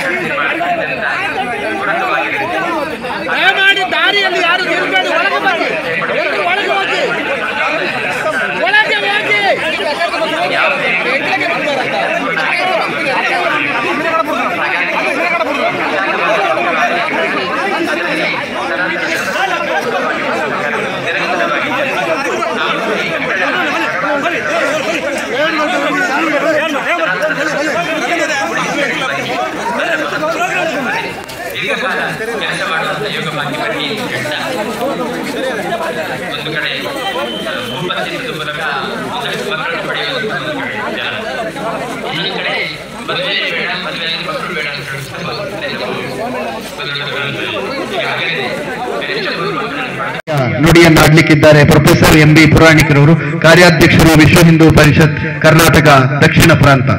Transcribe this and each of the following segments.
ದಯಮಾಡಿ ದಾರಿಯಲ್ಲಿ ಯಾರು ನಿಲ್ಬೇಡಿ ಒಳಗೆ ಬನ್ನಿ ಎಲ್ರು ಒಳಗೆ ಹೋಗಿ ಒಳಗೆ ಹೋಗಿ ದೀರ್ಘಕಾಲ ಕೆಲಸ ಮಾಡುವಂಥ ಯೋಗ ಭಾಗ್ಯವಾಗಿ ಗಂಡ ಒಂದು ಕಡೆ ಭೂಪತ್ತಿನ ಮೂಲಕ ಒಂದಷ್ಟು ಮಕ್ಕಳನ್ನು ಪಡೆಯುವುದು ಒಂದು ಕಡೆ ಜನ ಇನ್ನೊಂದು ಕಡೆ ಮದುವೆ ಬೇಡ ಮದುವೆ ಆಗಿ ಮಕ್ಕಳು ಬೇಡ ಅಂತ ಹೇಳುವಂಥ ಈಗಾಗಲೇ ಗರಿಷ್ಠ ಮೂರು ಮಕ್ಕಳನ್ನು ಪಡೆದ ನುಡಿಯನ್ನಾಡ್ಲಿಕ್ಕಿದ್ದಾರೆ ಪ್ರೊಫೆಸರ್ ಎಂ ಬಿ ಪುರಾಣಿಕರವರು ಕಾರ್ಯಾಧ್ಯಕ್ಷರು ವಿಶ್ವ ಹಿಂದೂ ಪರಿಷತ್ ಕರ್ನಾಟಕ ದಕ್ಷಿಣ ಪ್ರಾಂತ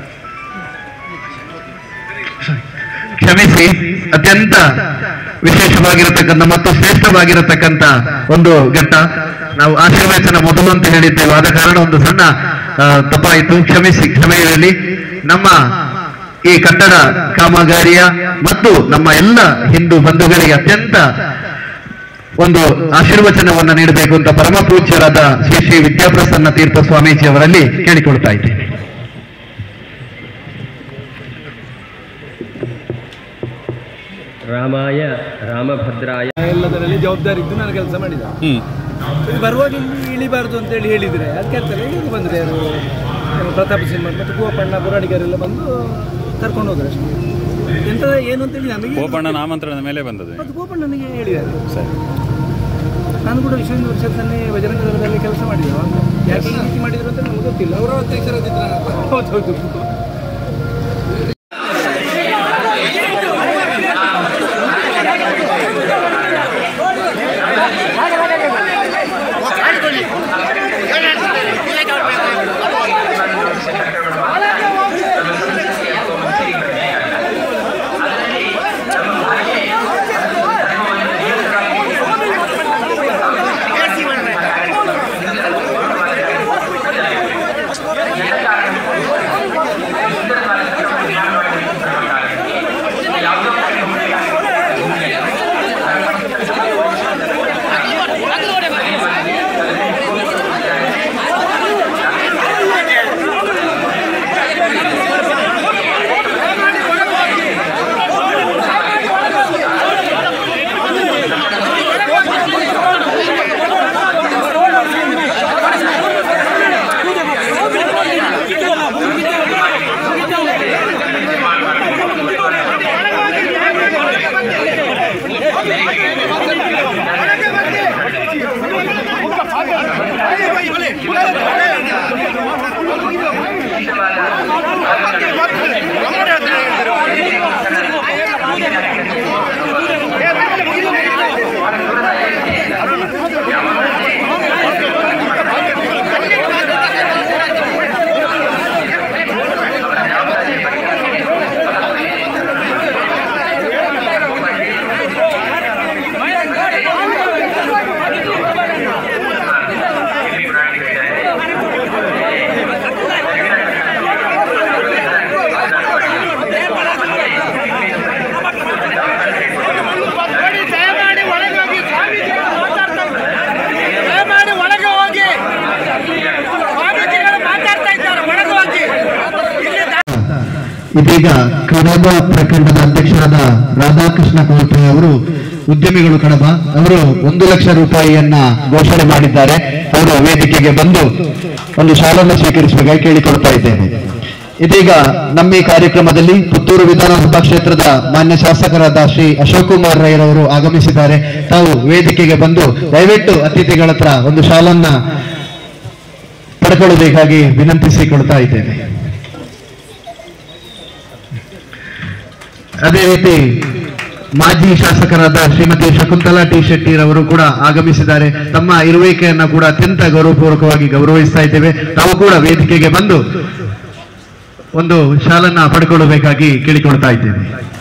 ಕ್ಷಮಿಸಿ ಅತ್ಯಂತ ವಿಶೇಷವಾಗಿರತಕ್ಕಂಥ ಮತ್ತು ಶ್ರೇಷ್ಠವಾಗಿರತಕ್ಕಂಥ ಒಂದು ಘಟ್ಟ ನಾವು ಆಶೀರ್ವಚನ ಮೊದಲು ಅಂತ ಹೇಳಿದ್ದೇವೆ ಆದ ಕಾರಣ ಒಂದು ಸಣ್ಣ ಆ, ತಪ್ಪಾಯಿತು ಕ್ಷಮಿಸಿ ಕ್ಷಮೆ ಇರಲಿ ನಮ್ಮ ಈ ಕಟ್ಟಡ ಕಾಮಗಾರಿಯ ಮತ್ತು ನಮ್ಮ ಎಲ್ಲ ಹಿಂದೂ ಬಂಧುಗಳಿಗೆ ಅತ್ಯಂತ ಒಂದು ಆಶೀರ್ವಚನವನ್ನು ನೀಡಬೇಕು ಅಂತ ಪರಮ ಪೂಜ್ಯರಾದ ಶ್ರೀ ಶ್ರೀ ವಿದ್ಯಾಪ್ರಸನ್ನ ತೀರ್ಥ ಸ್ವಾಮೀಜಿ ಅವರಲ್ಲಿ ಕೇಳಿಕೊಳ್ತಾ ಇದ್ದೇನೆ ರಾಮಾಯ ರಾಮಭದ್ರಾಯ ಎಲ್ಲದರಲ್ಲಿ ಜವಾಬ್ದಾರಿ ಇದ್ದು ನಾನು ಕೆಲಸ ಮಾಡಿದ ಇದು ಬರುವಾಗ ಇಲ್ಲಿ ಇಳಿಬಾರ್ದು ಅಂತೇಳಿ ಹೇಳಿದರೆ ಅದಕ್ಕೆ ಹೇಳ್ತಾರೆ ಇಳಿದು ಬಂದರೆ ಯಾರು ಯಾರು ಪ್ರತಾಪ್ ಸಿಂಹ ಮತ್ತು ಗೋಪಣ್ಣ ಪುರಾಣಿಕರೆಲ್ಲ ಬಂದು ಕರ್ಕೊಂಡು ಹೋದ್ರು ಅಷ್ಟೇ ಎಂಥದ ಏನು ಅಂತೇಳಿ ನಮಗೆ ಗೋಪಣ್ಣ ನಾಮಂತ್ರಣದ ಮೇಲೆ ಬಂದದ್ದು ಮತ್ತು ಗೋಪಣ್ಣನಿಗೆ ಹೇಳಿದ್ದಾರೆ ನಾನು ಕೂಡ ವಿಶ್ವ ಹಿಂದೂ ಪರಿಷತ್ನಲ್ಲಿ ಬಜರಂಗ ದಳದಲ್ಲಿ ಕೆಲಸ ಮಾಡಿದೆ ಅವಾಗ ಯಾಕೆ ಈ ರೀತಿ ಮಾಡಿದ್ರು ಅಂತ ನಮ್ಗೆ ಗೊತ್ತಿಲ್ಲ ಅವರ ಹೌದು ಹೌದು ನೋಡಿ ದಯಮಾಡಿ ಒಳಗೆ ಹೋಗಿ ಸ್ವಾಮೀಜಿಗಳು ಮಾತಾಡ್ತಾ ಇದ್ದಾರೆ ದಯಮಾಡಿ ಒಳಗೆ ಹೋಗಿ ಸ್ವಾಮೀಜಿಗಳು ಮಾತಾಡ್ತಾ ಇದ್ದಾರೆ ಒಳಗೆ ಹೋಗಿ ಇಲ್ಲಿ ದ- ಇದೀಗ ಕಡಬ ಪ್ರಖಂಡದ ಅಧ್ಯಕ್ಷರಾದ ರಾಧಾಕೃಷ್ಣ ಕೋಲ್ಪೆ ಅವರು ಉದ್ಯಮಿಗಳು ಕಡಬ ಅವರು ಒಂದು ಲಕ್ಷ ರೂಪಾಯಿಯನ್ನ ಘೋಷಣೆ ಮಾಡಿದ್ದಾರೆ ಅವರು ವೇದಿಕೆಗೆ ಬಂದು ಒಂದು ಶಾಲನ್ನು ಸ್ವೀಕರಿಸಬೇಕಾಗಿ ಕೇಳಿಕೊಳ್ತಾ ಇದ್ದೇನೆ ಇದೀಗ ನಮ್ಮ ಈ ಕಾರ್ಯಕ್ರಮದಲ್ಲಿ ಪುತ್ತೂರು ವಿಧಾನಸಭಾ ಕ್ಷೇತ್ರದ ಮಾನ್ಯ ಶಾಸಕರಾದ ಶ್ರೀ ಅಶೋಕ್ ಕುಮಾರ್ ರೈರವರು ಆಗಮಿಸಿದ್ದಾರೆ ತಾವು ವೇದಿಕೆಗೆ ಬಂದು ದಯವಿಟ್ಟು ಅತಿಥಿಗಳ ಹತ್ರ ಒಂದು ಶಾಲನ್ನ ಪಡ್ಕೊಳ್ಳಬೇಕಾಗಿ ವಿನಂತಿಸಿಕೊಳ್ತಾ ಇದ್ದೇನೆ ಅದೇ ರೀತಿ ಮಾಜಿ ಶಾಸಕರಾದ ಶ್ರೀಮತಿ ಶಕುಂತಲಾ ಟಿ ಶೆಟ್ಟಿರವರು ಕೂಡ ಆಗಮಿಸಿದ್ದಾರೆ ತಮ್ಮ ಇರುವಿಕೆಯನ್ನ ಕೂಡ ಅತ್ಯಂತ ಗೌರವಪೂರ್ವಕವಾಗಿ ಗೌರವಿಸ್ತಾ ಇದ್ದೇವೆ ತಾವು ಕೂಡ ವೇದಿಕೆಗೆ ಬಂದು ಒಂದು ಶಾಲನ್ನ ಪಡ್ಕೊಳ್ಳಬೇಕಾಗಿ ಕೇಳಿಕೊಳ್ತಾ ಇದ್ದೇವೆ